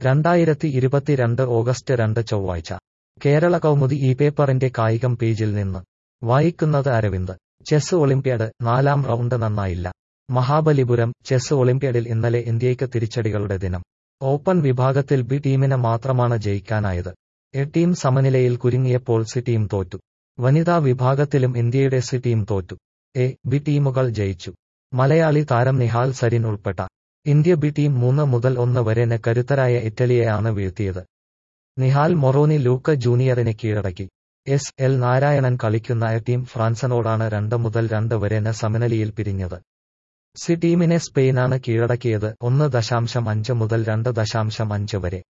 രണ്ടായിരത്തി ഇരുപത്തിരണ്ട് ഓഗസ്റ്റ് രണ്ട് ചൊവ്വാഴ്ച കേരള കൗമുദി ഈ പേപ്പറിന്റെ കായികം പേജിൽ നിന്ന് വായിക്കുന്നത് അരവിന്ദ് ചെസ് ഒളിമ്പ്യാഡ് നാലാം റൗണ്ട് നന്നായില്ല മഹാബലിപുരം ചെസ് ഒളിമ്പ്യാഡിൽ ഇന്നലെ ഇന്ത്യയ്ക്ക് തിരിച്ചടികളുടെ ദിനം ഓപ്പൺ വിഭാഗത്തിൽ ബി ടീമിന് മാത്രമാണ് ജയിക്കാനായത് എ ടീം സമനിലയിൽ കുരുങ്ങിയപ്പോൾ സി ടീം തോറ്റു വനിതാ വിഭാഗത്തിലും ഇന്ത്യയുടെ സി ടീം തോറ്റു എ ബി ടീമുകൾ ജയിച്ചു മലയാളി താരം നിഹാൽ സരിൻ ഉൾപ്പെട്ട ഇന്ത്യ ബി ടീം മൂന്ന് മുതൽ ഒന്ന് വരെന് കരുത്തരായ ഇറ്റലിയെയാണ് വീഴ്ത്തിയത് നിഹാൽ മൊറോനി ലൂക്ക ജൂനിയറിനെ കീഴടക്കി എസ് എൽ നാരായണൻ കളിക്കുന്ന എ ടീം ഫ്രാൻസിനോടാണ് രണ്ട് മുതൽ രണ്ട് വരെന് സമനിലയിൽ പിരിഞ്ഞത് സി ടീമിനെ സ്പെയിനാണ് കീഴടക്കിയത് ഒന്ന് ദശാംശം അഞ്ച് മുതൽ രണ്ട് ദശാംശം അഞ്ച് വരെ